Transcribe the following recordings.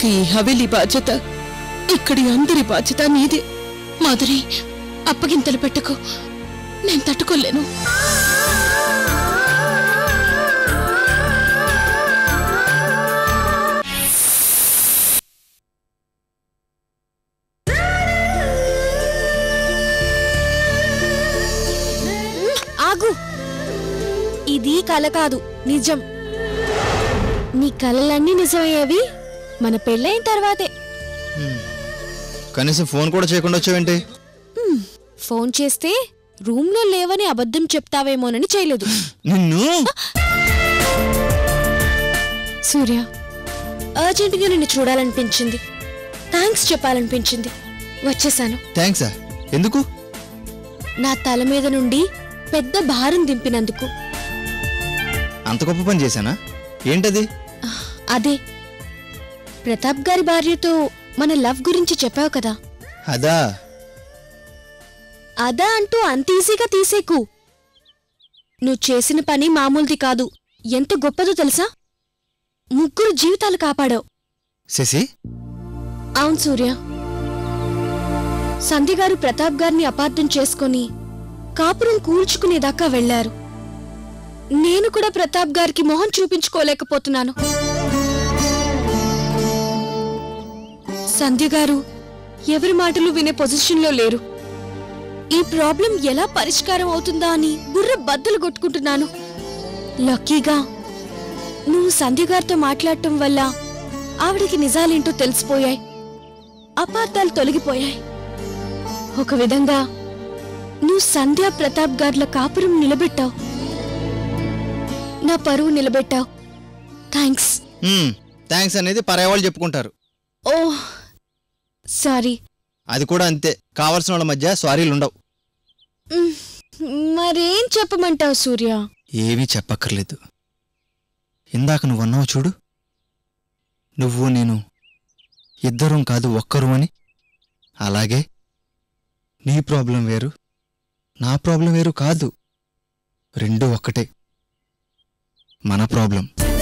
ఈ హవేలీ బాధ్యత ఇక్కడి అందరి బాధ్యత నీదే మాధురి అప్పగింతలు పెట్టకు నేను తట్టుకోలేను ఆగు ఇది కల కాదు నిజం నీ కలలన్నీ నిజమయ్యేవి మన పెళ్ళైన తర్వాతే కనీసం ఫోన్ కూడా చేయకుండా వచ్చావేంటి ఫోన్ చేస్తే రూమ్లో లేవని అబద్ధం చెప్తావేమోనని చేయలేదు నిన్ను సూర్య అర్జెంటుగా నిన్ను చూడాలనిపించింది థ్యాంక్స్ చెప్పాలనిపించింది వచ్చేసాను థ్యాంక్సా ఎందుకు నా తల మీద నుండి పెద్ద భారం దింపినందుకు అంత గొప్ప పని చేశానా ఏంటది అదే ప్రతాప్ గారి భార్యతో మన లవ్ గురించి చెప్పావు కదా అదా అదా అంటూ అంత ఈజీగా తీసేకు నువ్వు చేసిన పని మామూలుది కాదు ఎంత గొప్పదో తెలుసా ముగ్గురు జీవితాలు కాపాడావు శశి అవును సూర్య సంధ్య గారు ప్రతాప్ గారిని అపార్థం చేసుకొని కాపురం కూల్చుకునేదాకా వెళ్లారు నేను కూడా ప్రతాప్ గారికి మొహం చూపించుకోలేకపోతున్నాను సంధ్య గారు ఎవరి మాటలు వినే పొజిషన్లో లేరు ఈ ప్రాబ్లం ఎలా పరిష్కారం అవుతుందా అని బుర్ర బద్దలు కొట్టుకుంటున్నాను లక్కీగా నువ్వు సంధ్య గారితో మాట్లాడటం వల్ల ఆవిడికి నిజాలేంటో తెలిసిపోయాయి అపార్థాలు తొలగిపోయాయి ఒక విధంగా నువ్వు సంధ్య ప్రతాప్ గార్ల కాపురం నిలబెట్టావు నా పరువు నిలబెట్టావు థ్యాంక్స్ థ్యాంక్స్ అనేది పరాయవాళ్ళు చెప్పుకుంటారు ఓ సారీ అది కూడా అంతే కావలసిన వాళ్ళ మధ్య సారీలు ఉండవు మ్, మరేం చెప్పమంటావు సూర్య ఏమీ చెప్పక్కర్లేదు ఇందాక నువ్వు అన్నావు చూడు నువ్వు నేను ఇద్దరం కాదు ఒక్కరు అని అలాగే నీ ప్రాబ్లం వేరు నా ప్రాబ్లం వేరు కాదు రెండు ఒక్కటే మన ప్రాబ్లం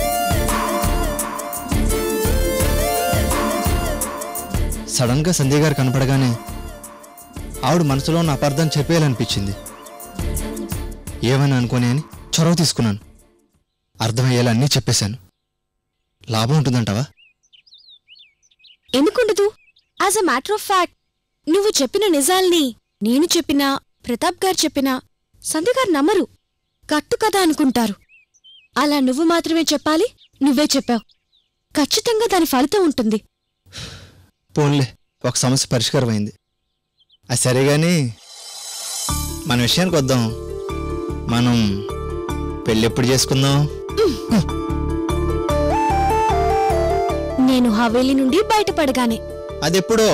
సడన్గా సంధ్య గారు కనపడగానే ఆవిడ మనసులో ఉన్న అపార్థం చెప్పేయాలనిపించింది ఏమని అనుకోని అని చొరవ తీసుకున్నాను అర్థమయ్యేలా అన్నీ చెప్పేశాను లాభం ఉంటుందంటావా ఎందుకుండదు as a matter of fact నువ్వు చెప్పిన నిజాల్ని నేను చెప్పినా ప్రతాప్ గారు చెప్పినా సంధ్య గారు నమ్మరు కట్టు కదా అనుకుంటారు అలా నువ్వు మాత్రమే చెప్పాలి నువ్వే చెప్పావు ఖచ్చితంగా దాని ఫలితం ఉంటుంది పోన్లే ఒక సమస్య పరిష్కారం అయింది అది సరే గాని మన విషయానికి వద్దాం మనం పెళ్ళి ఎప్పుడు చేసుకుందాం నేను హవేలీ నుండి బయటపడగానే అదెప్పుడో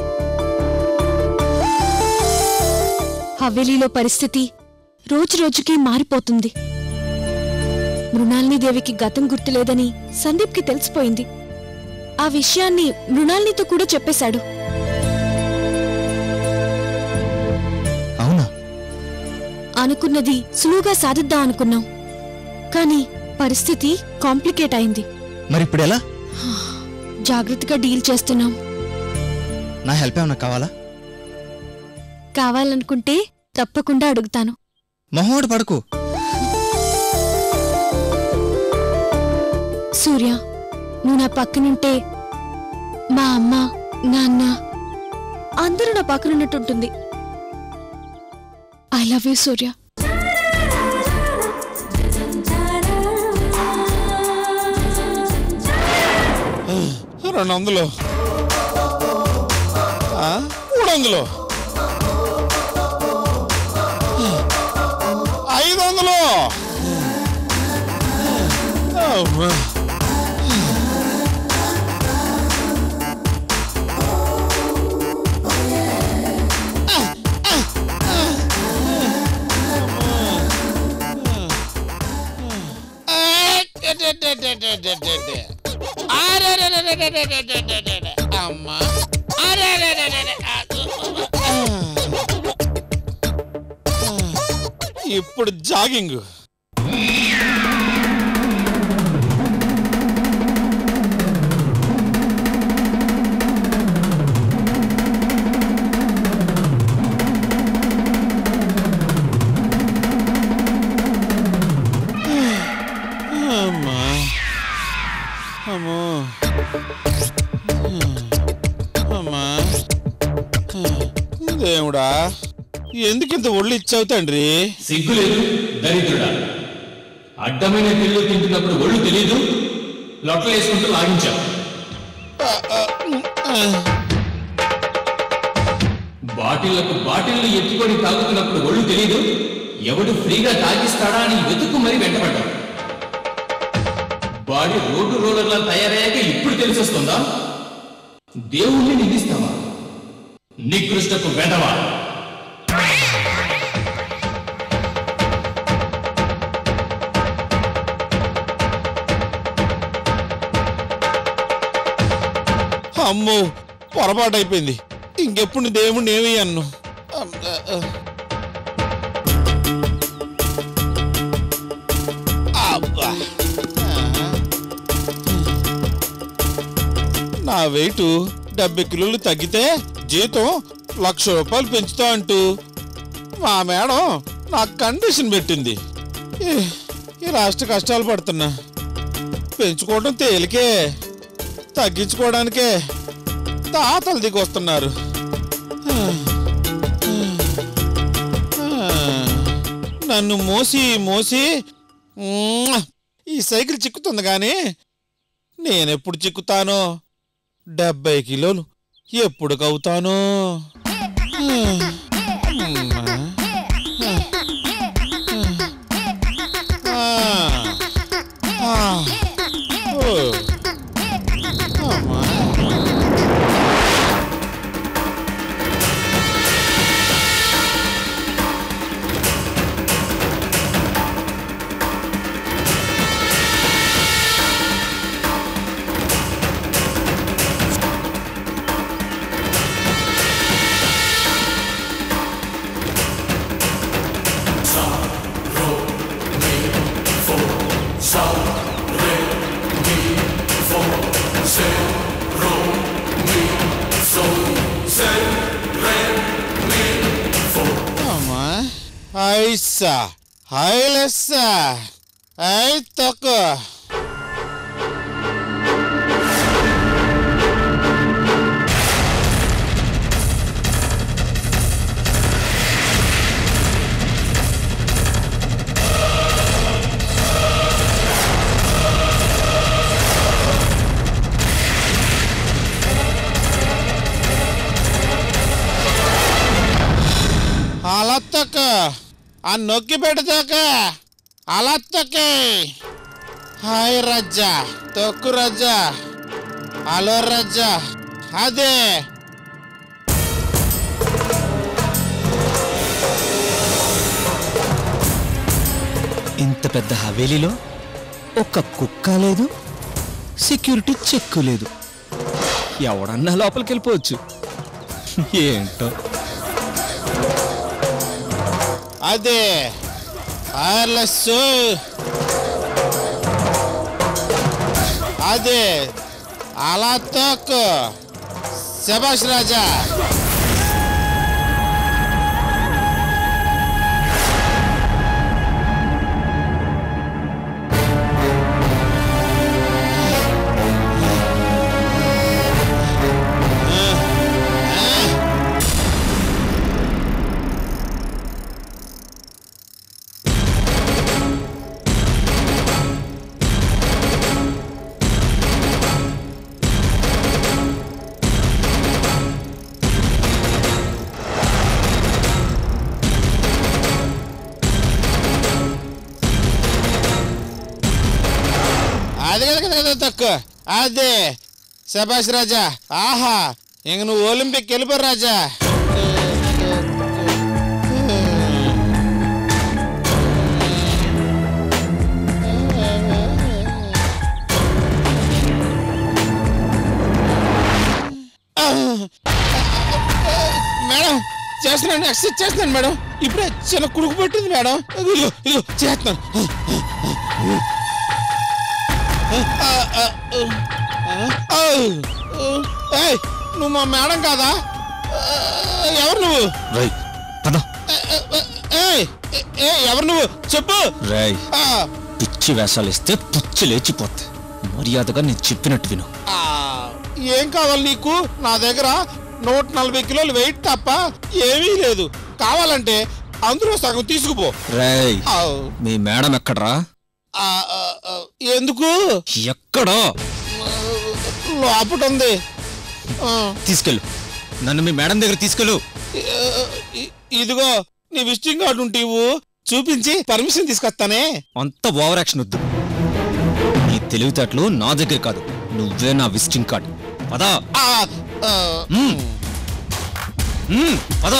హవేలీలో పరిస్థితి రోజురోజుకి మారిపోతుంది మృణాలిని దేవికి గతం గుర్తులేదని సందీప్కి తెలిసిపోయింది ఆ విషయాన్ని మృణాలినితో కూడా చెప్పేశాడు అవునా అనుకున్నది సులువుగా సాధిద్దాం అనుకున్నాం కానీ పరిస్థితి కాంప్లికేట్ అయింది మరి ఇప్పుడు ఎలా జాగ్రత్తగా డీల్ చేస్తున్నాం నా హెల్ప్ ఏమన్నా కావాలా కావాలనుకుంటే తప్పకుండా అడుగుతాను మొహోడు పడకు సూర్య నువ్వు నా పక్కనుంటే మా అమ్మ నాన్న అందరూ నా పక్కనున్నట్టుంటుంది ఐ లవ్ యూ సూర్య రెండు వందలు ఆ, మూడు వందలు ఐదు వందలు అమ్మా. అమ్మా ఇప్పుడు జాగింగ్ అమ్మా దేవుడా ఎందుకు ఇంత ఒళ్ళు ఇచ్చావు తండ్రి సిగ్గులేదు దరిద్రుడా అడ్డమైన పిల్లలు తింటున్నప్పుడు ఒళ్ళు తెలీదు లొట్టలు వేసుకుంటూ లాగించావు బాటిళ్లకు బాటిళ్లు ఎత్తుకొని తాగుతున్నప్పుడు ఒళ్ళు తెలీదు ఎవడు ఫ్రీగా తాగిస్తాడా అని వెతుక్కు మరీ వెంటపడ్డావు బాడీ రోడ్డు రోలర్లా తయారయ్యాక ఇప్పుడు తెలిసొస్తుందా దేవుణ్ణి నిందిస్తావా నికృష్టపు వెధవా అమ్మో పొరపాటు అయిపోయింది ఇంకెప్పుడు దేవుణ్ణి ఏమి అన్ను అబ్బా. నా వెయిట్ డెబ్బై కిలోలు తగ్గితే జీతం లక్ష రూపాయలు పెంచుతా అంటూ మా మేడం నాకు కండిషన్ పెట్టింది ఈ- ఈ రాష్ట్ర కష్టాలు పడుతున్నా పెంచుకోవడం తేలికే తగ్గించుకోవడానికే తాతలు దిగి వస్తున్నారు నన్ను మోసి మోసి మ్మ్, ఈ సైకిల్ చిక్కుతుంది కానీ నేనెప్పుడు చిక్కుతానో డెబ్బై కిలోలు ఎప్పుడు కవుతానో ఓ అమ్మా అమ్మా ఐసా ఐలెస్సా ఐ తక్కువ అలా తక్క ఆ నొక్కి పెడతాక అలా తక్కే హాయ్ రజ్జా తొక్కు రజ్జా హలో రజ్జా అదే ఇంత పెద్ద హవేలీలో ఒక్క కుక్క లేదు సెక్యూరిటీ చెక్కు లేదు ఎవడన్నా లోపలికి వెళ్ళిపోవచ్చు ఏంటో అదే వైర్లెస్ అదే అలా తొక్కు శభాష్ రాజా అది కదా కదా కదా తక్కువ అదే శభాష్ రాజా ఆహా ఇంక నువ్వు ఒలింపిక్ వెళ్ళిపో రాజా మేడం చేస్తున్నాను ఎక్సర్సైజ్ చేస్తున్నాను మేడం ఇప్పుడే చిన్న కుడుకు పట్టింది మేడం ఇదిగో ఇదిగో చేస్తున్నాను ఏయ్, నువ్వు మా మేడం కాదా ఎవరు నువ్వు రై పద ఏయ్, ఏ ఎవరు నువ్వు చెప్పు రై ఆ, పిచ్చి వేషాలు ఇస్తే పుచ్చి లేచిపోతాయి మర్యాదగా నేను చెప్పినట్టు విను ఆ, ఏం కావాలి నీకు నా దగ్గర నూట నలభై కిలోలు వెయిట్ తప్ప ఏమీ లేదు కావాలంటే అందులో సగం తీసుకుపో రేయ్ ఆ, మీ మేడం ఎక్కడ్రా ఆ, ఆ, ఆ, ఎందుకు ఎక్కడో లోపట ఉంది ఆ, తీసుకెళ్ళు నన్ను మీ మేడం దగ్గర తీసుకెళ్ళు ఇ- ఇదిగో నీ విజిటింగ్ కార్డు ఉంటేవు చూపించి పర్మిషన్ తీసుకొస్తానే అంత ఓవర్ యాక్షన్ వద్దు నీ తెలివితేటలు నా దగ్గర కాదు నువ్వే నా విజిటింగ్ కార్డ్ పదా ఆ, ఆ, మ్మ్. మ్మ్, పద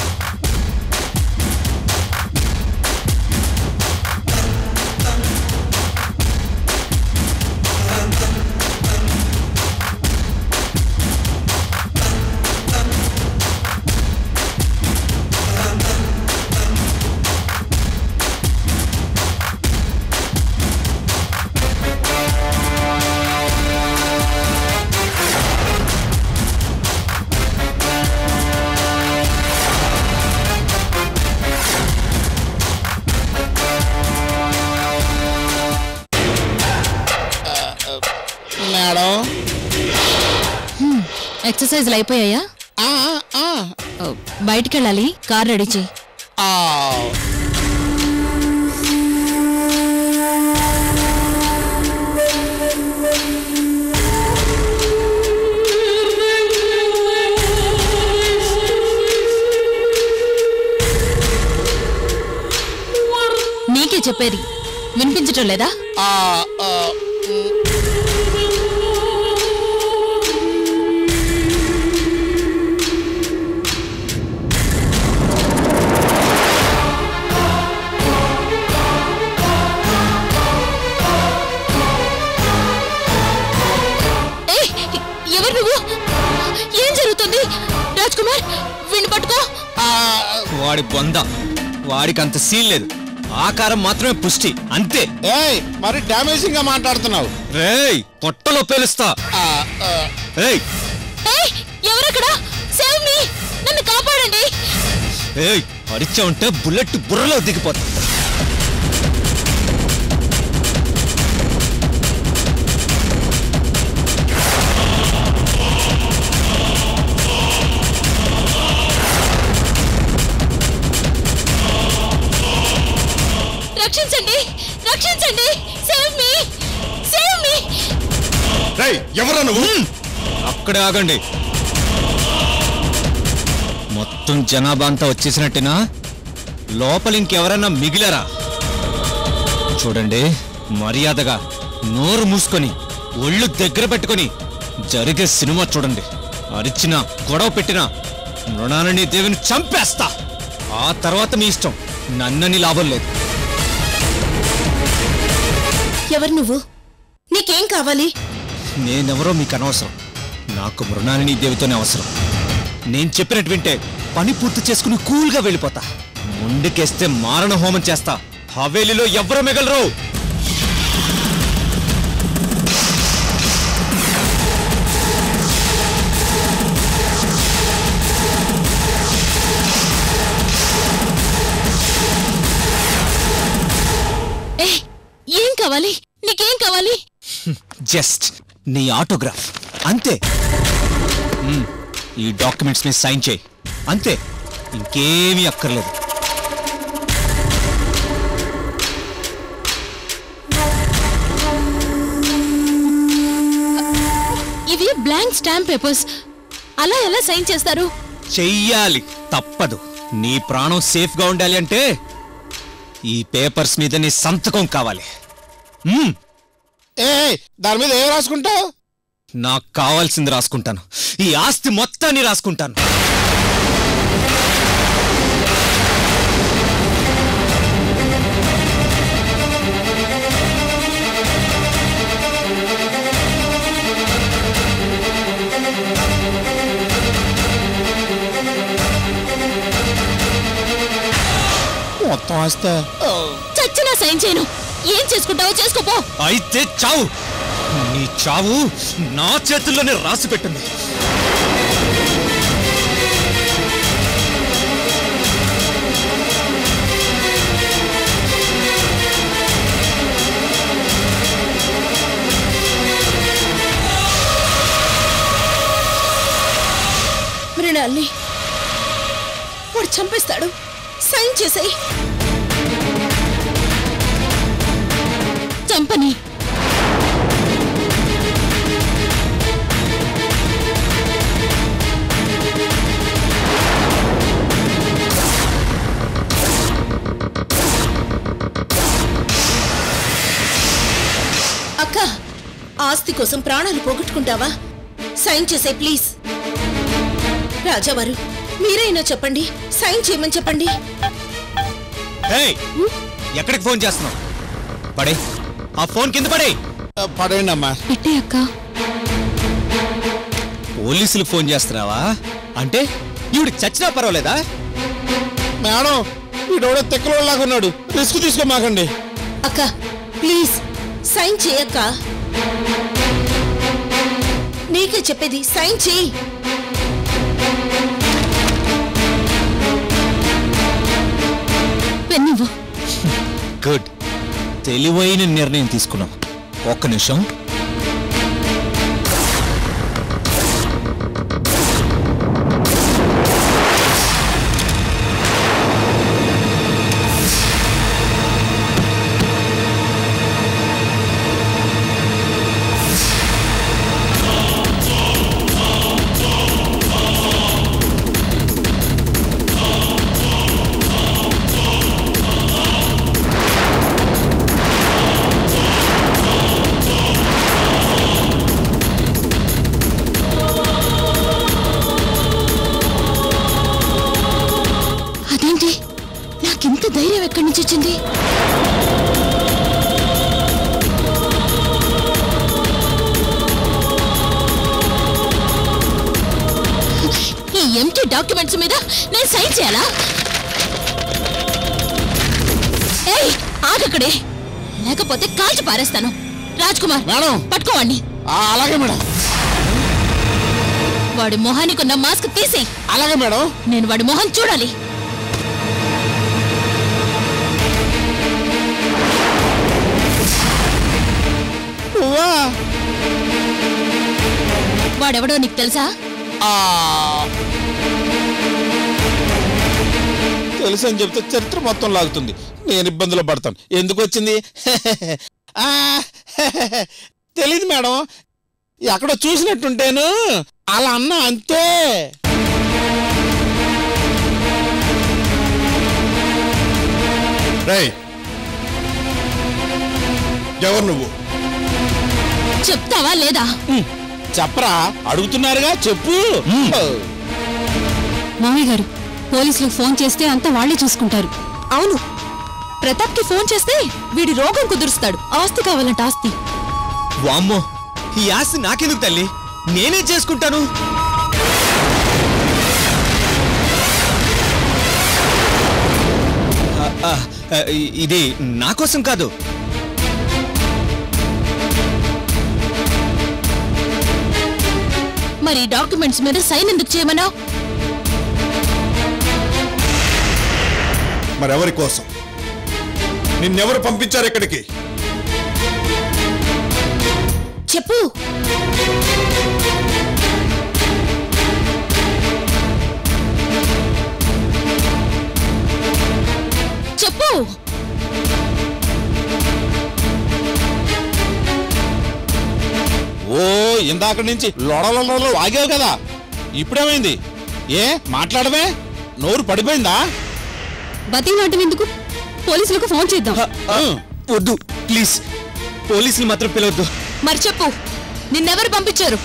మేడం ఎక్సర్సైజ్లు అయిపోయాయా ఆ, ఆ, ఓ, బయటికెళ్ళాలి కార్ రెడీ చేయి ఆ. నీకే చెప్పేది వినిపించటం లేదా ఆ, ఆ, మ్. ఏయ్, ఎవరు నువ్వు ఏం జరుగుతుంది రాజ్ కుమార్ విని పట్టుకో ఆ, వాడి బొంద వాడికి అంత సీన్ లేదు ఆకారం మాత్రమే పుష్టి అంతే ఏయ్ మరి డామేజింగ్ గా మాట్లాడుతున్నావు రేయ్ పొట్టలో పేలుస్తా ఆ, ఆ, ఏయ్ ఏయ్, ఎవరక్కడ సేవ్ మీ నన్ను కాపాడండి ఏయ్ అరిచా ఉంటే బుల్లెట్ బుర్రలో దిగిపోతా రక్షించండి రక్షించండి సేవ్ మీ సేవ్ మీ ఎవరా నువ్వు అక్కడే ఆగండి మొత్తం జనాభా అంతా వచ్చేసినట్టేనా లోపల ఇంకెవరన్నా మిగిలారా చూడండి మర్యాదగా నోరు మూసుకొని ఒళ్ళు దగ్గర పెట్టుకొని జరిగే సినిమా చూడండి అరిచినా గొడవ పెట్టినా మృణాలని దేవిని చంపేస్తా ఆ తర్వాత మీ ఇష్టం నన్నని లాభం లేదు ఎవరు నువ్వు నీకేం కావాలి నేనెవరో మీకు అనవసరం నాకు మృణాలిని దేవితోనే అవసరం నేను చెప్పినట్టు వింటే పని పూర్తి చేసుకుని కూల్గా వెళ్ళిపోతా ముందుకేస్తే మారణ హోమం చేస్తా హవేలీలో ఎవ్వరు మిగలరు ఏ ఏం కావాలి నీకేం కావాలి జస్ట్ నీ ఆటోగ్రాఫ్ అంతే మ్మ్. ఈ డాక్యుమెంట్స్ మీద సైన్ చేయి అంతే ఇంకేమీ అక్కర్లేదు ఇవి బ్లాంక్ స్టాంప్ పేపర్స్ అలా ఎలా సైన్ చేస్తారు చెయ్యాలి తప్పదు నీ ప్రాణం సేఫ్గా ఉండాలి అంటే ఈ పేపర్స్ మీద నీ సంతకం కావాలి మ్మ్. ఏయ్ దాని మీద ఏం రాసుకుంటావు నాకు కావాల్సింది రాసుకుంటాను ఈ ఆస్తి మొత్తాన్ని రాసుకుంటాను మొత్తం వస్తే చచ్చినా సైన్ చేయను ఏం చేసుకుంటావో చేసుకోపో అయితే చావు నీ చావు నా చేతుల్లోనే రాసి పెట్టింది మృణాల్ని వాడు చంపేస్తాడు సైన్ చేసేయి చంపని అక్క ఆస్తి కోసం ప్రాణాలు పోగొట్టుకుంటావా సైన్ చేసే ప్లీజ్ రాజావారు మీరైనా చెప్పండి సైన్ చేయమని చెప్పండి ఏయ్ ఎక్కడికి ఫోన్ చేస్తున్నావు పడే ఆ ఫోన్ కింద పడే ఆ, పడేయండి అమ్మా పెట్టే అక్క పోలీసులకు ఫోన్ చేస్తున్నావా అంటే ఈవిడికి చచ్చినా పర్వాలేదా మేడం వీడెవడో తెక్కలోలాగా ఉన్నాడు రిస్క్ తీసుకోమాకండి అక్క ప్లీజ్ సైన్ చేయక్క నీకే చెప్పేది సైన్ చేయి పెన్నివ్వు గుడ్ తెలివైన నిర్ణయం తీసుకున్నాం ఒక్క నిమిషం అదేంటి నాకింత ధైర్యం ఎక్కడి నుంచి వచ్చింది ఈ ఎంటీ డాక్యుమెంట్స్ మీద నేను సైన్ చేయాలా ఏయ్ ఆగక్కడే లేకపోతే కాల్చి పారేస్తాను రాజ్ కుమార్ మేడం. పట్టుకోవాడిని ఆ, అలాగే మేడం వాడి మొహానికి ఉన్న మాస్క్ తీసి అలాగే మేడం నేను వాడి మొహం చూడాలి నువ్వా వాడెవడో నీకు తెలుసా ఆ. తెలుసు అని చెప్తే చరిత్ర మొత్తం లాగుతుంది నేను ఇబ్బందులు పడతాను ఎందుకు వచ్చింది ఆ, తెలీదు మేడం ఎక్కడో చూసినట్టుంటేను అలా అన్నా అంతే రేయ్ ఎవరు నువ్వు చెప్తావా లేదా చెప్పరా అడుగుతున్నారుగా చెప్పు మామయ్య గారు పోలీసులకు ఫోన్ చేస్తే అంతా వాళ్లే చూసుకుంటారు అవును ప్రతాప్కి ఫోన్ చేస్తే వీడి రోగం కుదురుస్తాడు ఆస్తి కావాలంట ఆస్తి వామ్మో ఈ ఆస్తి నాకెందుకు తల్లి నేనే చేసుకుంటాను ఆ, ఆ, ఆ, ఇది నా కోసం కాదు మరి డాక్యుమెంట్స్ మీద సైన్ ఎందుకు చేయమన్నావు మరెవరి కోసం నిన్నెవరు పంపించారు ఇక్కడికి చెప్పు చెప్పు ఓ ఇందాక నుంచి లొడలలో ఆగావు కదా ఇప్పుడేమైంది ఏ మాట్లాడమే నోరు పడిపోయిందా బతిలాంటివి ఎందుకు పోలీసులకు ఫోన్ చేద్దాం ఆ, వద్దు ప్లీజ్ పోలీసులు మాత్రం పిలవద్దు మరి చెప్పు నిన్నెవరు పంపించారు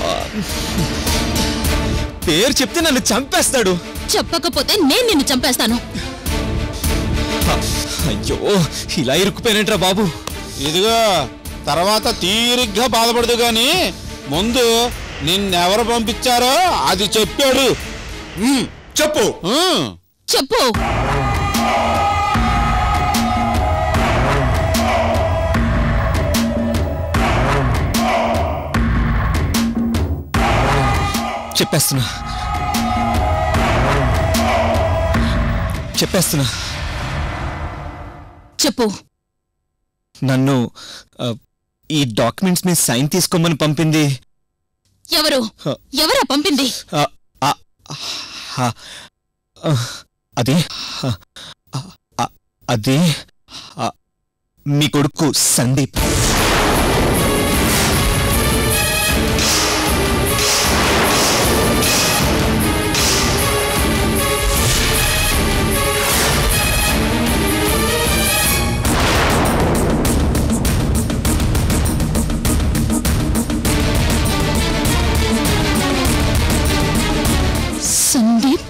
పేరు చెప్తే నన్ను చంపేస్తాడు చెప్పకపోతే నేను నిన్ను చంపేస్తాను అయ్యో ఇలా ఇరుక్కుపోయినట్రా బాబు ఇదిగో తర్వాత తీరిగ్గా బాధపడదు గాని ముందు నిన్నెవరు పంపించారో అది చెప్పాడు మ్మ్, చెప్పు ఉమ్, చెప్పు చెప్పేస్తున్నా చెప్పేస్తున్నా చెప్పు నన్ను ఆ, ఈ డాక్యుమెంట్స్ మీద సైన్ తీసుకోమని పంపింది ఎవరు హ. ఎవరా పంపింది ఆ, ఆ, హా, ఆ, అది హా, ఆ, ఆ, అది ఆ, మీ కొడుకు సందీప్ సందీప్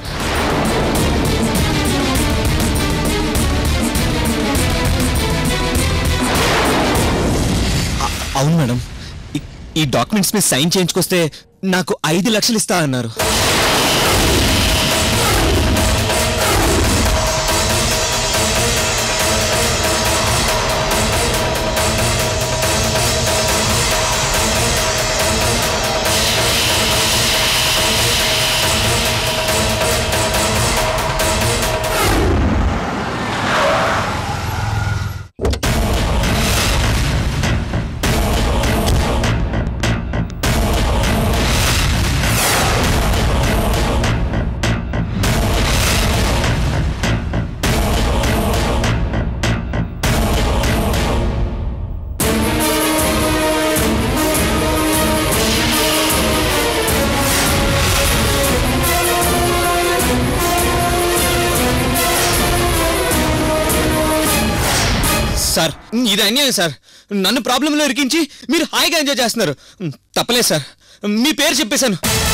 అవును మేడం ఈ- ఈ డాక్యుమెంట్స్ మీద సైన్ చేయించుకొస్తే నాకు ఐదు లక్షలు ఇస్తా అన్నారు సార్ ఇది అన్యాయం సార్ నన్ను ప్రాబ్లంలో ఇరికించి మీరు హాయిగా ఎంజాయ్ చేస్తున్నారు తప్పలేదు సార్ మీ పేరు చెప్పేశాను